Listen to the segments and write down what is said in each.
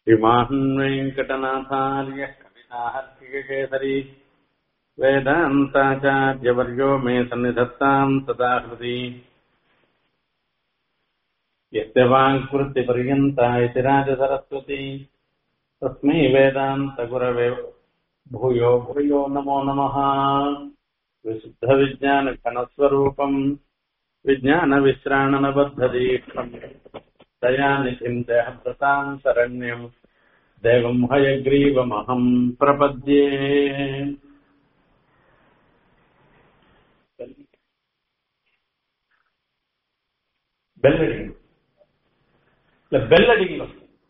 श्रीमान् वेङ्कटनाथार्य कविताहर्किकेसरी वेदान्ताचार्यवर्यो मे सन्निधत्ताम् सदा हृदि यस्य वाङ्कृतिपर्यन्ता इति राजसरस्वती तस्मै वेदान्तगुरवे भूयो भूयो नमो नमः विशुद्धविज्ञानघनस्वरूपम् विज्ञानविश्राणनबद्धदीक्षम् दयानिधिम् देहभृताम् शरण्यम् देवम् हयग्रीवमहम् प्रपद्ये பெல்லடிங்க இல்ல பெல்லடிங்களா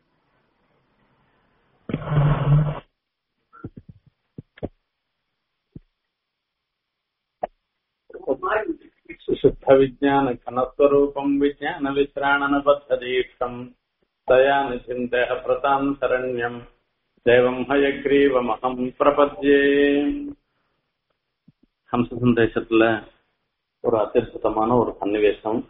சுத்த விஜான கனஸ்வரூபம் விஜான விசிராணன பத்ததீட்சம் தயாநிதிம் தேக பிரதாம் சரண்யம் தேவம் ஹயக்ரீவமகம் பிரபத்யே ஹம்ச சந்தேசத்துல ஒரு அத்தியுதமான ஒரு சன்னிவேசம்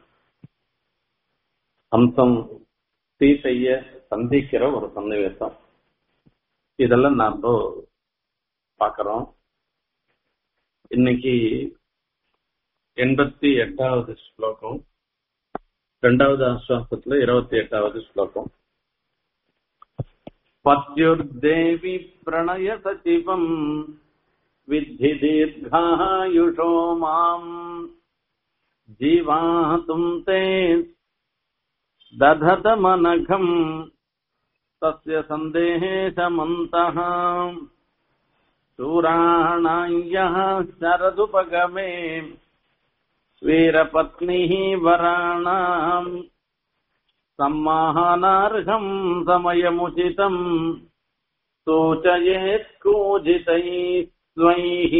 ஹம்சம் சீதைய சந்திக்கிற ஒரு சன்னிவேசம் இதெல்லாம் நாம பாக்குறோம் இன்னைக்கு எண்பத்தி எட்டாவது ஸ்லோகம் ரெண்டாவது ஆஸ்வாசத்துல இருபத்தி எட்டாவது ஸ்லோகம் பத்யுர்தேவி பிரணய சச்சிவம் வித்தி தீர்காயுஷோ மாம் ஜீவாத்தும் தே दधतमनघम् तस्य सन्देशमन्तः शूराणायः शरदुपगमे वीरपत्निः वराणाम् सम्माहानार्हम् समयमुचितम् सूचयेत् कूजितैः स्वैः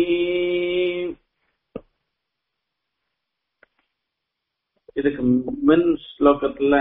இதுக்கு மின் ஸ்லோகத்துல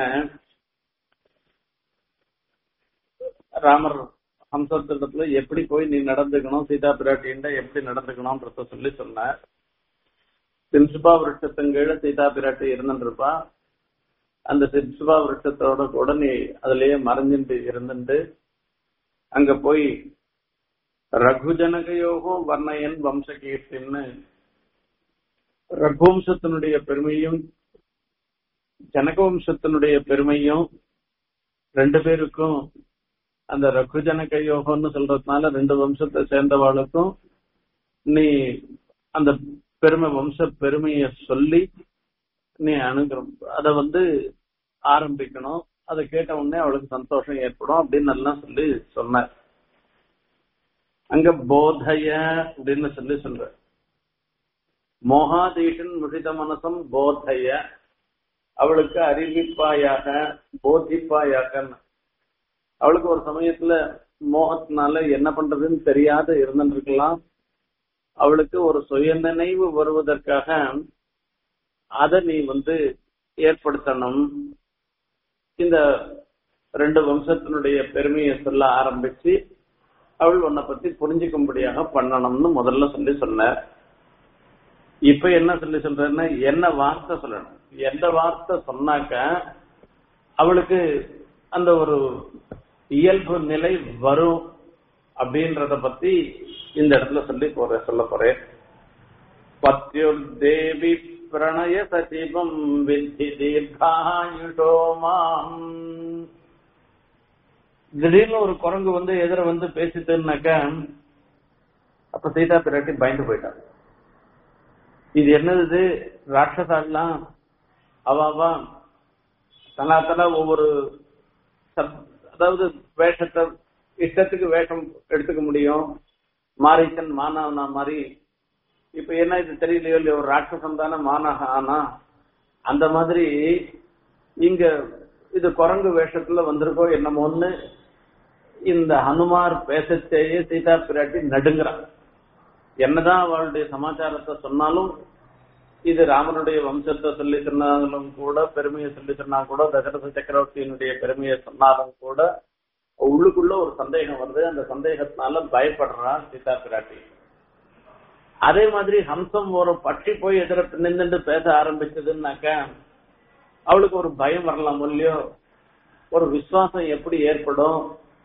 ராமர் ஹம்சத்திடத்துல எப்படி போய் நீ நடந்துக்கணும் சீதா பிராட்டின்ட எப்படி நடந்துக்கணும்ன்றத சொல்லி சொன்னார் சிம்சுபா விருட்சத்தின் கீழே சீதா பிராட்டி இருந்துருப்பா அந்த சிம்சுபா விருட்சத்தோட கூட நீ அதுலயே மறைஞ்சிட்டு இருந்துட்டு அங்க போய் ரகுஜனகையோகோ வர்ணயன் வம்சகீர்த்தின்னு ரகுவம்சத்தினுடைய பெருமையும் ஜனகவம்சத்தினுடைய பெருமையும் ரெண்டு பேருக்கும் அந்த ரகுஜனக யோகம்னு சொல்றதுனால ரெண்டு வம்சத்தை சேர்ந்தவாளுக்கும் நீ அந்த பெருமை வம்ச பெருமைய சொல்லி நீ அணுகிறோம் அத வந்து ஆரம்பிக்கணும் அதை கேட்ட உடனே அவளுக்கு சந்தோஷம் ஏற்படும் அப்படின்னு எல்லாம் சொல்லி சொன்ன அங்க போதைய அப்படின்னு சொல்லி சொல்ற மோகாதீஷன் முஷித மனசம் போதைய அவளுக்கு அறிவிப்பாயாக போதிப்பாயாக அவளுக்கு ஒரு சமயத்துல மோகத்தினால என்ன பண்றதுன்னு தெரியாத இருந்துருக்கலாம் அவளுக்கு ஒரு சுய நினைவு வருவதற்காக அதை நீ வந்து ஏற்படுத்தணும் இந்த ரெண்டு வம்சத்தினுடைய பெருமையை சொல்ல ஆரம்பிச்சு அவள் உன்னை பத்தி புரிஞ்சுக்கும்படியாக பண்ணணும்னு முதல்ல சொல்லி சொன்ன இப்ப என்ன சொல்லி சொல்றேன்னா என்ன வார்த்தை சொல்லணும் எந்த வார்த்தை சொன்னாக்க அவளுக்கு அந்த ஒரு இயல்பு நிலை வரும் அப்படின்றத பத்தி இந்த இடத்துல சொல்லி போற சொல்ல போறேன் பத்யுர் தேவி பிரணய சச்சிவம் வித்தி தீர்காயுஷோ மாம் திடீர்னு ஒரு குரங்கு வந்து எதிர வந்து பேசிட்டுனாக்க அப்ப சீதா பிராட்டி பயந்து போயிட்டாங்க இது என்னது ராட்சசாலாம் அவாவா தனாத்தனா ஒவ்வொரு அதாவது வேஷத்தை இஷ்டத்துக்கு வேஷம் எடுத்துக்க முடியும் மாரீசன் மானவனா மாதிரி இப்ப என்ன இது தெரியலையோ இல்லையோ ஒரு ராட்சசம் தானே மானக ஆனா அந்த மாதிரி இங்க இது குரங்கு வேஷத்துல வந்திருக்கோ என்னமோன்னு இந்த ஹனுமார் பேசச்சேயே சீதா பிராட்டி நடுங்கிறான் என்னதான் அவளுடைய சமாச்சாரத்தை சொன்னாலும் இது ராமனுடைய வம்சத்தை சொல்லி சொன்னாலும் கூட பெருமையை சொல்லி சொன்னா கூட தசரத சக்கரவர்த்தியினுடைய பெருமையை சொன்னாலும் கூட உள்ளுக்குள்ள ஒரு சந்தேகம் வருது அந்த சந்தேகத்தினால பயப்படுறா சீதா பிராட்டி அதே மாதிரி ஹம்சம் ஒரு பட்சி போய் எதிர நின்றுட்டு பேச ஆரம்பிச்சதுன்னாக்க அவளுக்கு ஒரு பயம் வரலாம் இல்லையோ ஒரு விசுவாசம் எப்படி ஏற்படும்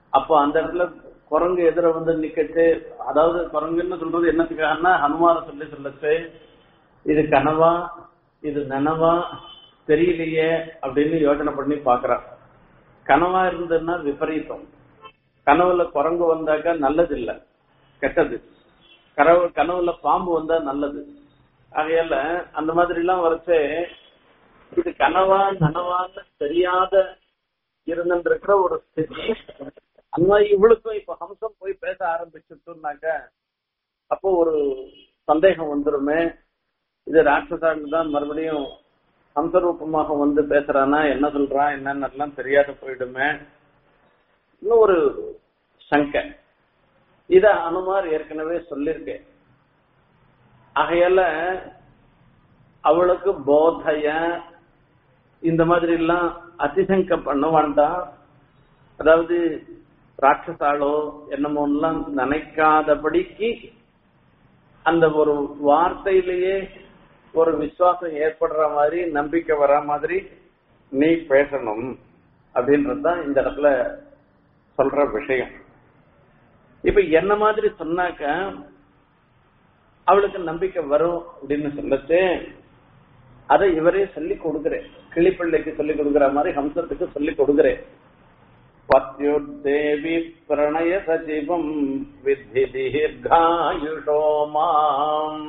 அப்போ அந்த இடத்துல குரங்கு எதிர வந்து நிக்கச்சு அதாவது குரங்குன்னு சொல்றது என்னத்துக்காகன்னா ஹனுமார சொல்லி சொல்லச்சு இது கனவா இது நனவா தெரியலையே அப்படின்னு யோசனை பண்ணி பாக்குறான் கனவா இருந்ததுன்னா விபரீதம் கனவுல குரங்கு வந்தாக்கா நல்லது இல்ல கெட்டது கனவு கனவுல பாம்பு வந்தா நல்லது ஆகையால அந்த மாதிரி எல்லாம் வரைச்சு இது கனவா நனவான்னு தெரியாத இருந்துருக்கிற ஒரு ஸ்திதி அந்த மாதிரி இவளுக்கும் இப்ப ஹம்சம் போய் பேச ஆரம்பிச்சுட்டோம்னாக்க அப்போ ஒரு சந்தேகம் வந்துருமே இது ராட்சசாங்க தான் மறுபடியும் ஹம்சரூபமாக வந்து பேசுறானா என்ன சொல்றான் என்னன்னெல்லாம் தெரியாத போயிடுமே இன்னும் ஒரு சங்கை இத அனுமார் ஏற்கனவே சொல்லியிருக்கேன் ஆகையால அவளுக்கு போதைய இந்த மாதிரி எல்லாம் அதிசங்க பண்ண வேண்டாம் அதாவது ராட்சசாலோ என்னமோலாம் நினைக்காதபடிக்கு அந்த ஒரு வார்த்தையிலேயே ஒரு விசுவாசம் ஏற்படுற மாதிரி நம்பிக்கை வர மாதிரி நீ பேசணும் அப்படின்றதுதான் இந்த இடத்துல சொல்ற விஷயம் இப்ப என்ன மாதிரி சொன்னாக்க அவளுக்கு நம்பிக்கை வரும் அப்படின்னு சொல்லச்சு அதை இவரே சொல்லி கொடுக்கிறேன் கிளிப்பிள்ளைக்கு சொல்லி கொடுக்கிற மாதிரி ஹம்சத்துக்கு சொல்லி கொடுக்கிறேன் பத்யுர்தேவி பிரணய சஜிவம் வித்தி தீர்காயுஷோ மாம்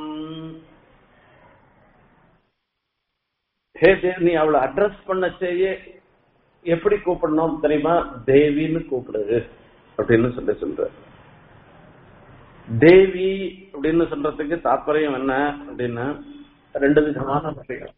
ஹே தேவ் நீ அவளை அட்ரஸ் பண்ண செய்ய எப்படி கூப்பிடணும் தெரியுமா தேவின்னு கூப்பிடு அப்படின்னு சொல்லி சொல்ற தேவி அப்படின்னு சொல்றதுக்கு தாற்பயம் என்ன அப்படின்னா ரெண்டு விதமான விஷயம்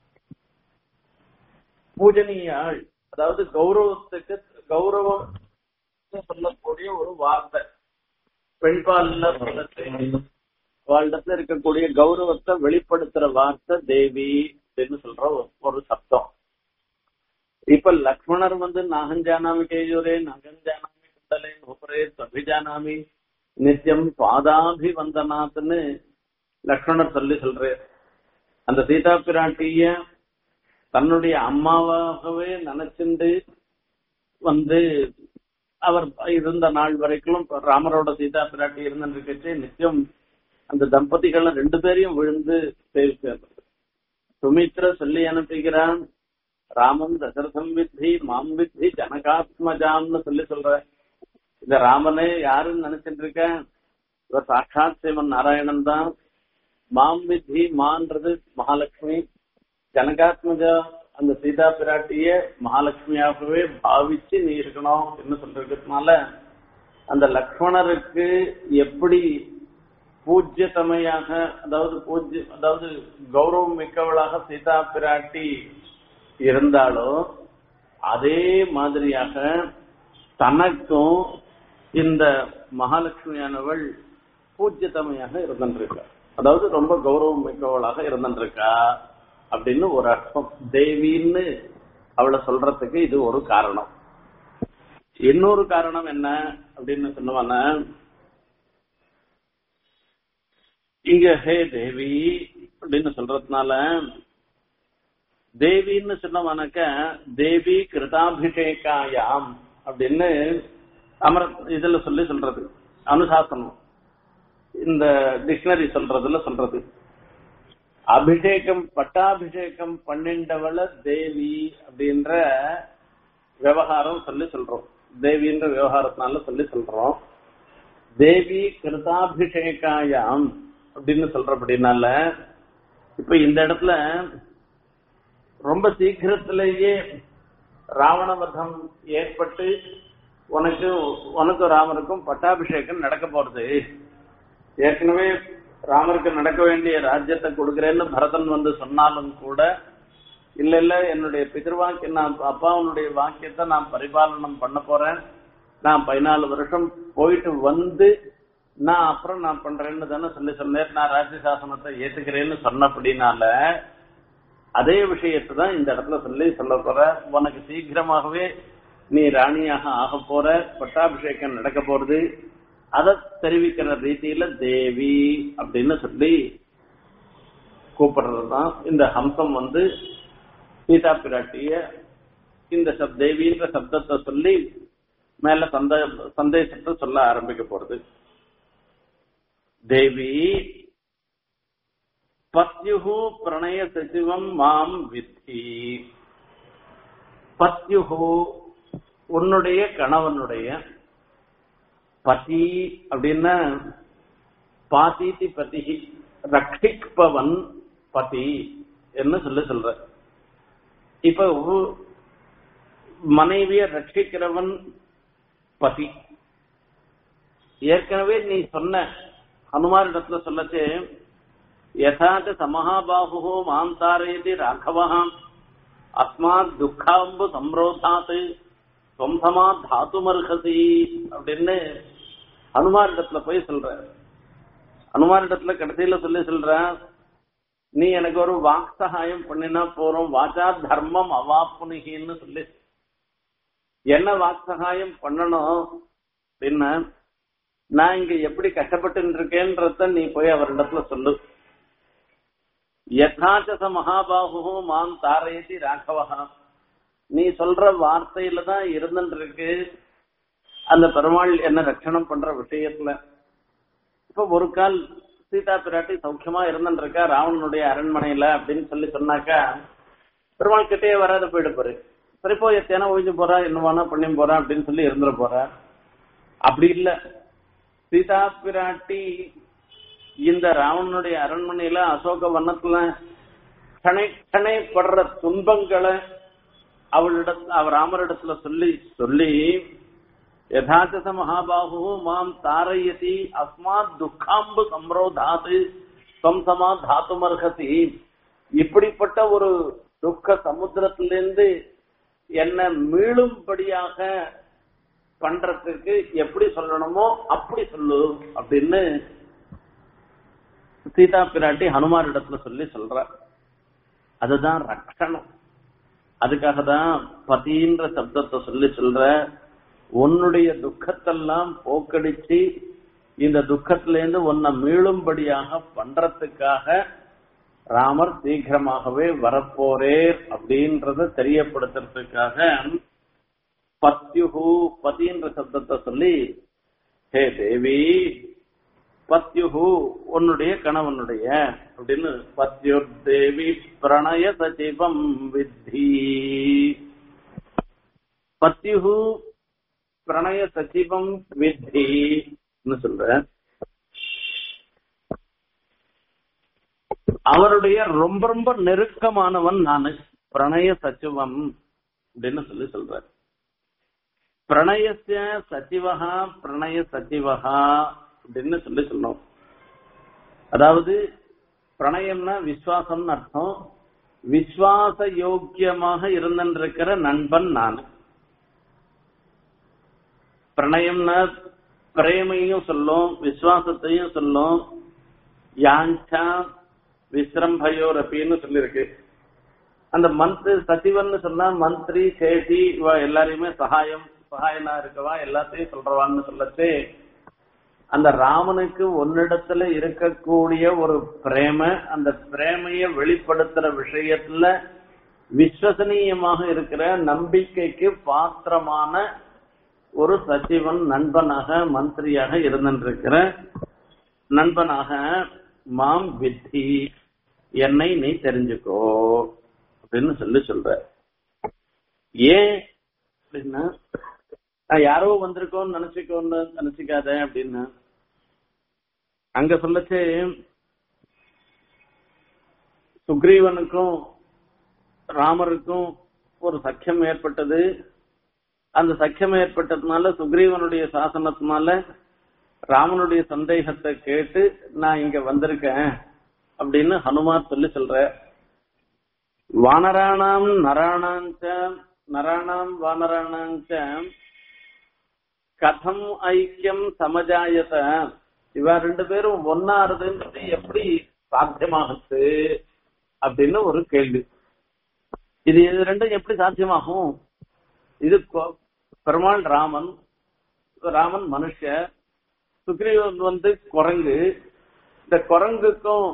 பூஜனீயாள் அதாவது கௌரவத்துக்கு கௌரவம் சொல்லக்கூடிய ஒரு வார்த்தை பெண்பால்ல வாழ்டத்துல இருக்கக்கூடிய கௌரவத்தை வெளிப்படுத்துற வார்த்தை தேவி அப்படின்னு சொல்ற ஒரு சப்தம் இப்ப லக்ஷ்மணர் வந்து நாகஞ்சானாமி கேஜூரே நகஞ்சானாமி குண்டலே நோபரே அபிஜானாமி நித்தியம் பாதாபிவந்தனாத்னு லக்ஷ்மணர் சொல்லி சொல்றாரு அந்த சீதா பிராட்டிய தன்னுடைய அம்மாவாகவே நினைச்சுண்டு வந்து அவர் இருந்த நாள் வரைக்கும் ராமரோட சீதா பிராட்டி இருந்துருக்கச்சு நித்தியம் அந்த தம்பதிகள் ரெண்டு பேரையும் விழுந்து சேவிச்சார் சுமித்ர சொல்லி அனுப்புகிறான் ராமன் தசரதம் வித்தி மாம் வித்தி ஜனகாத்மஜாம்னு சொல்லி சொல்ற இந்த ராமனே யாருன்னு நினைச்சிட்டு இருக்க இவர் சாட்சாத் சிவன் நாராயணன் தான் மாம் வித்தி மான்றது மகாலட்சுமி ஜனகாத்மஜா அந்த சீதா பிராட்டிய மகாலட்சுமியாகவே பாவிச்சு நீ இருக்கணும் என்ன சொல்றதுனால அந்த லக்ஷ்மணருக்கு எப்படி பூஜ்யத்தமையாக அதாவது பூஜ்ய அதாவது கௌரவம் மிக்கவளாக சீதா பிராட்டி இருந்தாலோ அதே மாதிரியாக தனக்கும் இந்த மகாலட்சுமியானவள் பூஜ்யத்தமையாக இருந்திருக்கா அதாவது ரொம்ப கௌரவம் மிக்கவளாக இருந்திருக்கா அப்படின்னு ஒரு அர்த்தம் தேவின்னு அவளை சொல்றதுக்கு இது ஒரு காரணம் இன்னொரு காரணம் என்ன அப்படின்னு சொன்னவன இங்க ஹே தேவி அப்படின்னு சொல்றதுனால தேவின்னு சொன்னவனாக்க தேவி கிருதாபிஷேகாயாம் அப்படின்னு அமர இதுல சொல்லி சொல்றது அனுசாசனம் இந்த டிக்ஷனரி சொல்றதுல சொல்றது அபிஷேகம் பட்டாபிஷேகம் பண்ணிண்டவள தேவி அப்படின்ற விவகாரம் சொல்லி சொல்றோம் தேவின்ற விவகாரத்தினால சொல்லி சொல்றோம் தேவி கிருதாபிஷேகாயாம் அப்படின்னு சொல்றபடினால இப்ப இந்த இடத்துல ரொம்ப சீக்கிரத்திலேயே ராவணவதம் ஏற்பட்டு உனக்கு உனக்கு ராமருக்கும் பட்டாபிஷேகம் நடக்க போறது ஏற்கனவே ராமருக்கு நடக்க வேண்டிய ராஜ்யத்தை கொடுக்கிறேன்னு பரதன் வந்து சொன்னாலும் கூட இல்ல இல்ல என்னுடைய பிதிர்வாக்கிய நான் அப்பாவுடைய வாக்கியத்தை நான் பரிபாலனம் பண்ண போறேன் நான் பதினாலு வருஷம் போயிட்டு வந்து நான் அப்புறம் நான் பண்றேன்னு தானே சொல்லி சொன்னேன் நான் ராஜ்ய சாசனத்தை ஏத்துக்கிறேன்னு சொன்னபடினால அதே விஷயத்தை தான் இந்த இடத்துல சொல்லி சொல்ல போற உனக்கு சீக்கிரமாகவே நீ ராணியாக ஆக போற பட்டாபிஷேகம் நடக்க போறது அதை தெரிவிக்கிற ரீதியில தேவி அப்படின்னு சொல்லி கூப்பிடுறதுதான் இந்த ஹம்சம் வந்து சீதா பிராட்டிய இந்த சப் தேவின்ற சப்தத்தை சொல்லி மேல சந்த சந்தேசத்தை சொல்ல ஆரம்பிக்க போறது தேவி பத்யுகு பிரணய சச்சிவம் மாம் வித்தி பத்யுகு உன்னுடைய கணவனுடைய பதி அப்படின்னா பாதீதி பதி ரட்சிப்பவன் பதி என்ன சொல்லி சொல்ற இப்ப உ- மனைவிய ரட்சிக்கிறவன் பதி ஏற்கனவே நீ சொன்ன ஹனுமார் இடத்துல சொல்லச்சு யதாச்ச சமஹாபாஹு மாம் தாரயதி ராഘவः அஸ்மாத் துக்காம்பு சம்ரோதாத் துவம்சமா தாத்துமர்ஹசி அப்படின்னு ஹனுமார் இடத்துல போய் சொல்ற ஹனுமார் இடத்துல கடைசியில சொல்லி சொல்ற நீ எனக்கு ஒரு வாக் சகாயம் பண்ணினா போறோம் வாச்சா தர்மம் அவாப்புனிகின்னு சொல்லி என்ன வாக் சகாயம் பண்ணணும் அப்படின்னா நான் இங்க எப்படி கஷ்டப்பட்டு இருக்கேன்றத நீ போய் அவரிடத்துல சொல்லு யதாச்சச மகாபாகு மாம் தாரயதி ராகவஹா நீ சொல்ற வார்த்தையில தான் இருந்துட்டு இருக்கு அந்த பெருமாள் என்ன ரட்சணம் பண்ற விஷயத்துல இப்ப ஒரு கால் சீதா பிராட்டி சௌக்கியமா இருந்துட்டு இருக்கா ராவணனுடைய அரண்மனையில அப்படின்னு சொல்லி சொன்னாக்கா பெருமாள் கிட்டே வராத போயிட போரு சரி போ எத்தேனா ஒழிஞ்சு போறா என்னவானா பண்ணி போறா அப்படின்னு சொல்லி இருந்துட போறா அப்படி இல்ல சீதா பிராட்டி இந்த ராவணனுடைய அரண்மனையில அசோக வனத்துல கணை கணை படுற துன்பங்களை அவளிடத்துல அவ ராமரிடத்துல சொல்லி சொல்லி யதாச்சச மகாபாகு மாம் தாரயதி அஸ்மாத் துக்காம்பு சம்ரோதாது சம்சமா தாத்துமர்ஹசி இப்படிப்பட்ட ஒரு துக்க சமுத்திரத்திலிருந்து என்ன மீளும்படியாக பண்றதுக்கு எப்படி சொல்லணுமோ அப்படி சொல்லு அப்படின்னு சீதா பிராட்டி ஹனுமார் இடத்துல சொல்லி சொல்ற அதுதான் ரட்சணம் அதுக்காக தான் பதின்ற சப்தத்தை சொல்லி சொல்ற உன்னுடைய துக்கத்தெல்லாம் போக்கடிச்சு இந்த துக்கத்திலேருந்து உன்னை மீளும்படியாக பண்றதுக்காக ராமர் சீக்கிரமாகவே வரப்போரேர் அப்படின்றத தெரியப்படுத்துறதுக்காக பத்யுகு பதின்ற சப்தத்தை சொல்லி ஹே தேவி பத்யுகு உன்னுடைய கணவனுடைய அப்படின்னு பத்யுர் தேவி பிரணய சச்சிவம் வித்தி பத்யுகு பிரணய சச்சிவம் வித்தி சொல்ற அவருடைய ரொம்ப ரொம்ப நெருக்கமானவன் நானு பிரணய சச்சிவம் அப்படின்னு சொல்லி சொல்ற பிரணயசிய சச்சிவகா பிரணய சச்சிவகா அப்படின்னு சொல்லி சொல்லணும் அதாவது பிரணயம்னா விசுவாசம்னு அர்த்தம் விசுவாச யோக்கியமாக இருந்திருக்கிற நண்பன் நான் பிரணயம்னா பிரேமையும் சொல்லும் விசுவாசத்தையும் சொல்லும் யாஞ்சா விஸ்ரம்பயோர் அப்படின்னு சொல்லியிருக்கு அந்த மந்த் சச்சிவன் சொன்னா மந்திரி சேஷி இவ எல்லாரையுமே சகாயம் சகாயனா இருக்கவா எல்லாத்தையும் சொல்றவான்னு சொல்லச்சு அந்த ராமனுக்கு ஒன்னிடத்துல இருக்கக்கூடிய ஒரு பிரேம அந்த பிரேமைய வெளிப்படுத்துற விஷயத்துல விஸ்வசனீயமாக இருக்கிற நம்பிக்கைக்கு பாத்திரமான ஒரு சச்சிவன் நண்பனாக மந்திரியாக இருந்திருக்கிற நண்பனாக மாம் வித்தி என்னை நீ தெரிஞ்சுக்கோ அப்படின்னு சொல்லி சொல்ற ஏன் அப்படின்னா நான் யாரோ வந்திருக்கோன்னு நினைச்சுக்கோன்னு நினைச்சுக்காத அப்படின்னு அங்க சொல்லச்சு சுக்ரீவனுக்கும் ராமருக்கும் ஒரு சக்கியம் ஏற்பட்டது அந்த சக்கியம் ஏற்பட்டதுனால சுக்ரீவனுடைய சாசனத்தினால ராமனுடைய சந்தேகத்தை கேட்டு நான் இங்க வந்திருக்கேன் அப்படின்னு ஹனுமார் சொல்லி சொல்ற வானராணாம் நராணாஞ்ச நராணாம் வானராணாஞ்ச கதம் ஐக்கியம் சமஜாயத இவ ரெண்டு பேரும் ஒன்னாருதுன்றது எப்படி சாத்தியமாகுது அப்படின்னு ஒரு கேள்வி இது இது ரெண்டும் எப்படி சாத்தியமாகும் இது கொ- பெருமாள் ராமன் ராமன் மனுஷ சுக்ரீவன் வந்து குரங்கு இந்த குரங்குக்கும்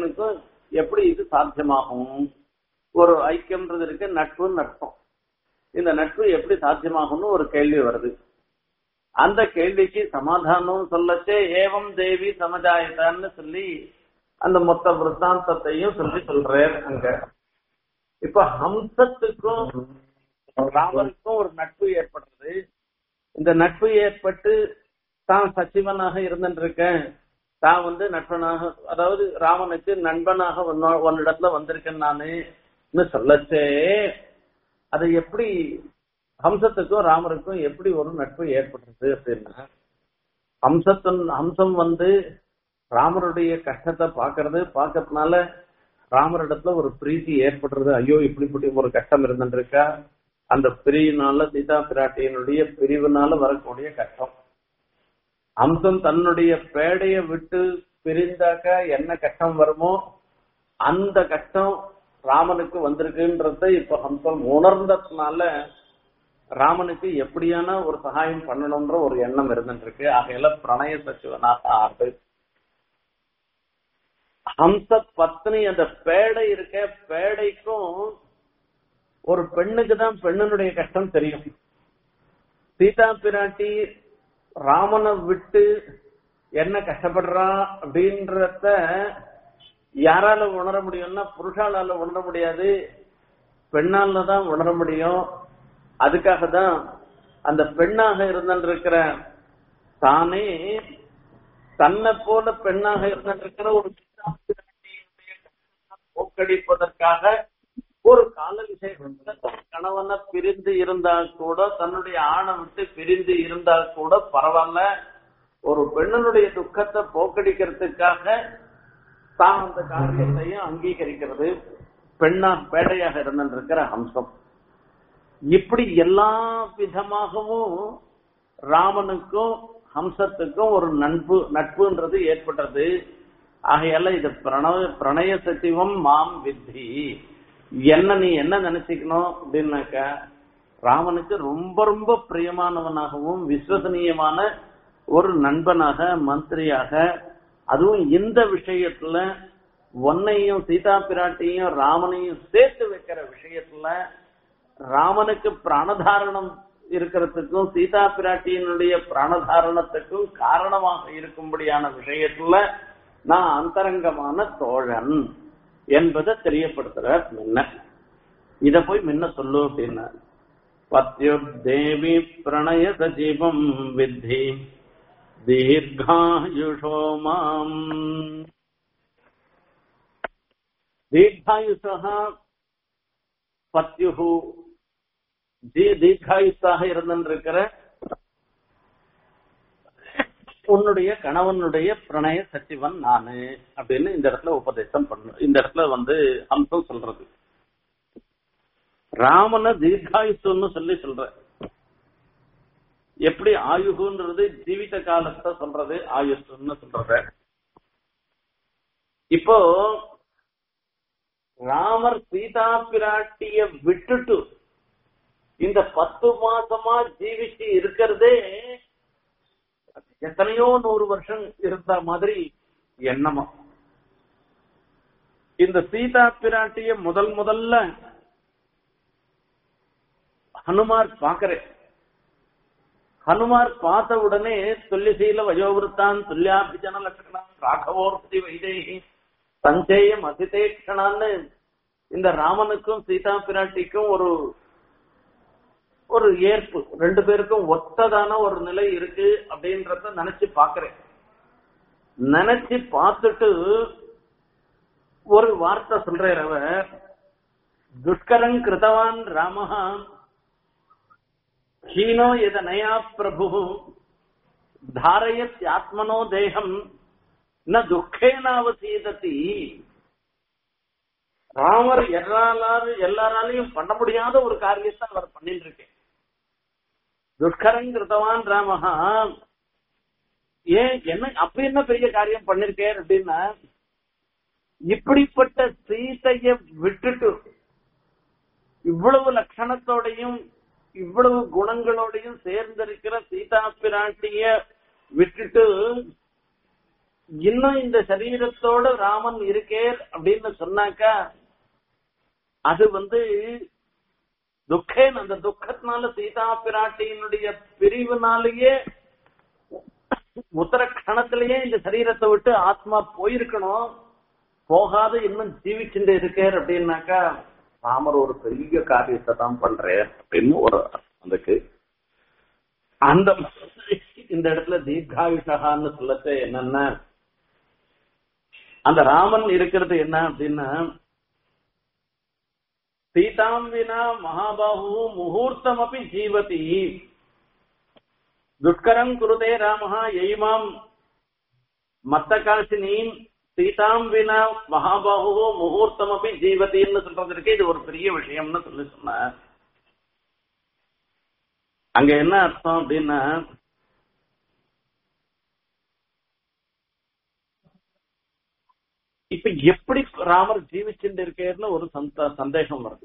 மனுஷனுக்கும் எப்படி இது சாத்தியமாகும் ஒரு ஐக்கியம்ன்றது இருக்கு நட்புன்னு அர்த்தம் இந்த நட்பு எப்படி சாத்தியமாகும்னு ஒரு கேள்வி வருது அந்த கேள்விக்கு சமாதானம் சொல்லச்சே ஏவம் தேவி சமஜாயத்தான்னு சொல்லி அந்த மொத்த விருத்தாந்தத்தையும் சொல்லி சொல்றார் அங்க இப்ப ஹம்சத்துக்கும் ராமருக்கும் ஒரு நட்பு ஏற்படுறது இந்த நட்பு ஏற்பட்டு தான் சச்சிவனாக இருந்துருக்கேன் தான் வந்து நட்பனாக அதாவது ராமனுக்கு நண்பனாக உன்னிடத்துல வந்திருக்கேன் நானு சொல்லச்சே அது எப்படி ஹம்சத்துக்கும் ராமருக்கும் எப்படி ஒரு நட்பு ஏற்படுறது அப்படின்னா ஹம்சத்தின் ஹம்சம் வந்து ராமருடைய கஷ்டத்தை பாக்குறது பாக்கிறதுனால ராமரிடத்துல ஒரு பிரீத்தி ஏற்படுறது ஐயோ இப்படிப்பட்ட ஒரு கஷ்டம் இருந்துருக்கா அந்த பிரிவினால சீதா பிராட்டியினுடைய பிரிவினால வரக்கூடிய கஷ்டம் அம்சம் தன்னுடைய பேடைய விட்டு பிரிந்தாக்க என்ன கஷ்டம் வருமோ அந்த கஷ்டம் ராமனுக்கு வந்திருக்குன்றத இப்ப ஹம்சம் உணர்ந்ததுனால ராமனுக்கு எப்படியான ஒரு சகாயம் பண்ணணும்ன்ற ஒரு எண்ணம் இருந்துருக்கு ஆகையில பிரணய சச்சிவனாக ஆறு ஹம்ச பத்னி அந்த பேடை இருக்க பேடைக்கும் ஒரு பெண்ணுக்கு தான் பெண்ணுடைய கஷ்டம் தெரியும் சீதா பிராட்டி ராமனை விட்டு என்ன கஷ்டப்படுறா அப்படின்றத யாரால உணர முடியும்னா புருஷாலால உணர முடியாது பெண்ணால தான் உணர முடியும் அதுக்காக தான் அந்த பெண்ணாக இருந்திருக்கிற தானே தன்னை போல பெண்ணாக இருந்திருக்கிற ஒரு போக்கடிப்பதற்காக ஒரு கால விஷயத்துல கணவனை பிரிந்து இருந்தா கூட தன்னுடைய ஆணை விட்டு பிரிந்து இருந்தா கூட பரவாயில்ல ஒரு பெண்ணனுடைய துக்கத்தை போக்கடிக்கிறதுக்காக தான் அந்த காரியத்தையும் அங்கீகரிக்கிறது பெண்ணா பேடையாக இருந்திருக்கிற அம்சம் இப்படி எல்லா விதமாகவும் ராமனுக்கும் ஹம்சத்துக்கும் ஒரு நட்பு நட்புன்றது ஏற்பட்டது ஆகையால இது பிரணவ பிரணய சத்திவம் மாம் வித்தி என்ன நீ என்ன நினைச்சுக்கணும் அப்படின்னாக்க ராமனுக்கு ரொம்ப ரொம்ப பிரியமானவனாகவும் விஸ்வசனீயமான ஒரு நண்பனாக மந்திரியாக அதுவும் இந்த விஷயத்துல ஒன்னையும் சீதா பிராட்டியும் ராமனையும் சேர்த்து வைக்கிற விஷயத்துல ராமனுக்கு பிராணதாரணம் இருக்கிறதுக்கும் சீதா பிராட்டியினுடைய பிராணதாரணத்துக்கும் காரணமாக இருக்கும்படியான விஷயத்துல நான் அந்தரங்கமான தோழன் என்பதை தெரியப்படுத்துறார் முன்ன இத போய் முன்ன சொல்லு அப்படின்னா பத்யுர்தேவி பிரணய சஜீவம் வித்தி தீர்காயுஷோ மாம் தீர்காயுஷா பத்யுஹு தீர்காயுஷாக இருந்திருக்கிற உன்னுடைய கணவனுடைய பிரணய சச்சிவன் நானு அப்படின்னு இந்த இடத்துல உபதேசம் பண்ணு இந்த இடத்துல வந்து அம்சம் சொல்றது ராமன தீர்காயுசுன்னு சொல்லி சொல்ற எப்படி ஆயுகுன்றது ஜீவித காலத்தை சொல்றது ஆயுஷ்ன்னு சொல்றது இப்போ ராமர் சீதா பிராட்டிய விட்டுட்டு இந்த பத்து மாசமா ஜீவிச்சு இருக்கிறதே எத்தனையோ நூறு வருஷம் இருந்த மாதிரி எண்ணமா இந்த சீதா பிராட்டிய முதல் முதல்ல ஹனுமார் பாக்குறேன் ஹனுமார் பார்த்த உடனே துல்லிசீல வயோவிருத்தான் துல்லியாபிஜன லட்சணம் ராகவோர்த்தி வைதேகி சஞ்சேயம் அதிதேக்ஷணான்னு இந்த ராமனுக்கும் சீதா பிராட்டிக்கும் ஒரு ஒரு ஏற்பு ரெண்டு பேருக்கும் ஒத்ததான ஒரு நிலை இருக்கு அப்படின்றத நினைச்சு பாக்குறேன் நினைச்சு பார்த்துட்டு ஒரு வார்த்தை சொல்றார் அவர் துஷ்கரங் கிருதவான் ராமஹா ஹீனோ எத நயா பிரபு தாரயத் ஆத்மனோ தேகம் ந துக்கேனாவசீதத்தி ராமர் எல்லாரும் எல்லாராலையும் பண்ண முடியாத ஒரு காரியத்தை அவர் பண்ணிட்டு இருக்கேன் துஷ்கரங்கிருத்தவான் ராமஹா ஏன் என்ன அப்ப என்ன பெரிய காரியம் பண்ணிருக்கேன் அப்படின்னா இப்படிப்பட்ட சீதைய விட்டுட்டு இவ்வளவு லட்சணத்தோடையும் இவ்வளவு குணங்களோடையும் சேர்ந்திருக்கிற சீதா பிராட்டிய விட்டுட்டு இன்னும் இந்த சரீரத்தோட ராமன் இருக்கேர் அப்படின்னு சொன்னாக்கா அது வந்து துக்கேன் அந்த துக்கத்தினால சீதா பிராட்டியினுடைய பிரிவுனாலேயே உத்தர கணத்திலேயே இந்த சரீரத்தை விட்டு ஆத்மா போயிருக்கணும் போகாத இன்னும் ஜீவிச்சுட்டு இருக்கார் அப்படின்னாக்கா ராமர் ஒரு பெரிய காரியத்தை தான் பண்றார் அப்படின்னு ஒரு அதுக்கு அந்த மாதிரி இந்த இடத்துல தீர்காயுஷகான்னு சொல்லச்ச என்னன்னா அந்த ராமன் இருக்கிறது என்ன அப்படின்னா சீதாம் வினா மகாபாஹு முகூர்த்தம் அப்படி ஜீவதி துஷ்கரம் குருதே ராமஹா எய்மாம் மத்தகாசினீம் சீதாம் வினா மகாபாஹு முகூர்த்தம் அப்படி ஜீவதின்னு சொல்றது இருக்கு இது ஒரு பெரிய விஷயம்னு சொல்லி சொன்ன அங்க என்ன அர்த்தம் அப்படின்னா இப்ப எப்படி ராமர் ஜீவிச்சுட்டு இருக்கேன்னு ஒரு சந்த- சந்தேகம் வருது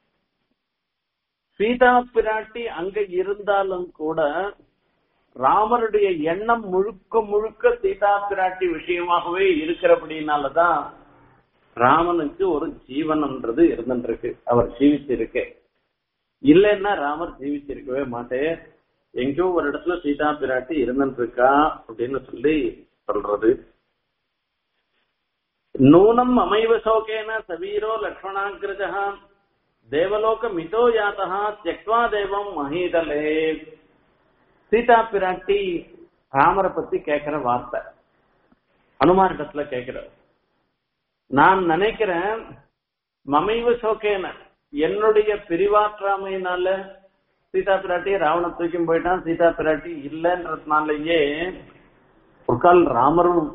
சீதா பிராட்டி அங்க இருந்தாலும் கூட ராமருடைய எண்ணம் முழுக்க முழுக்க சீதா பிராட்டி விஷயமாகவே இருக்கிறபடினாலதான் ராமனுக்கு ஒரு ஜீவனம்ன்றது இருந்துருக்கு அவர் ஜீவிச்சிருக்கே இல்லைன்னா ராமர் ஜீவிச்சிருக்கவே மாட்டேன் எங்கேயோ ஒரு இடத்துல சீதா பிராட்டி இருந்துட்டு இருக்கா அப்படின்னு சொல்லி சொல்றது நூனம் அமைவ சோகேன சவீரோ லக்ஷ்மணாகிரஜா தேவலோக மிதோ யாத்தா தியக்வா தேவம் மஹீதலே சீதா பிராட்டி ராமரை பத்தி கேட்கிற வார்த்தை ஹனுமானிடத்துல கேட்கிற நான் நினைக்கிறேன் மமைவ சோகேன என்னுடைய பிரிவாற்றாமையினால சீதா பிராட்டி ராவண தூக்கி போயிட்டான் சீதா பிராட்டி இல்லைன்றதுனாலயே ஒரு கால் ராமரும்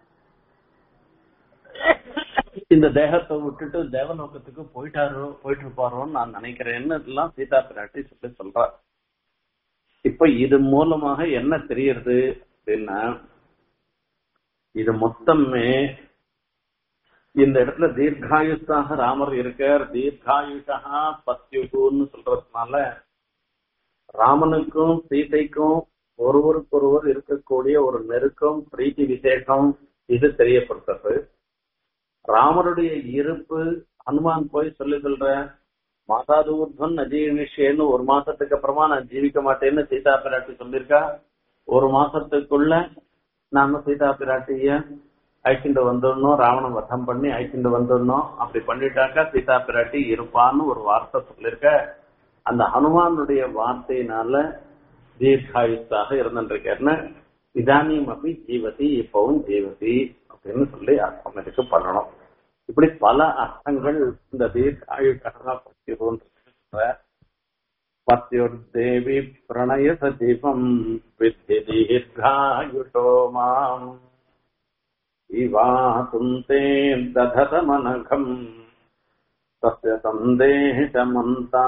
இந்த தேகத்தை விட்டுட்டு தேவலோகத்துக்கு போயிட்டாரோ போயிட்டு இருப்பாரோன்னு நான் நினைக்கிறேன்னு எல்லாம் சீதா பிராட்டி சொல்லி சொல்றா இப்ப இது மூலமாக என்ன தெரியறது அப்படின்னா இது மொத்தமே இந்த இடத்துல தீர்காயுஷாக ராமர் இருக்கார் தீர்காயுஷா பத்யுகுன்னு சொல்றதுனால ராமனுக்கும் சீதைக்கும் ஒருவருக்கொருவர் இருக்கக்கூடிய ஒரு நெருக்கம் பிரீத்தி விசேஷம் இது தெரியப்படுத்துறது ராமருடைய இருப்பு ஹனுமான் போய் சொல்லி சொல்ற மாதாதூர்தன் அஜீவிஷேன்னு ஒரு மாசத்துக்கு அப்புறமா நான் ஜீவிக்க மாட்டேன்னு சீதா பிராட்டி சொல்லியிருக்கா ஒரு மாசத்துக்குள்ள நாம சீதா பிராட்டிய அழைச்சிட்டு வந்துடணும் ராவணன் வதம் பண்ணி அழைச்சிட்டு வந்துடணும் அப்படி பண்ணிட்டாக்கா சீதா பிராட்டி இருப்பான்னு ஒரு வார்த்தை சொல்லியிருக்க அந்த ஹனுமானுடைய வார்த்தையினால தீர்காயுத்தாக இருந்துருக்கேன்னு இதானியும் அப்படி ஜீவதி இப்பவும் ஜீவதி அப்படின்னு சொல்லி அர்த்தம் இதுக்கு பண்ணணும் இப்படி பல அர்த்தங்கள் இந்த தீர்காயுஷா பத்தி பத்யுர்தேவி பிரணய சதீபம் வித்தி தீர்காயுஷோ மாம் இவாத்தும் தே தததமனகம் தஸ்ய சந்தேஷமந்தா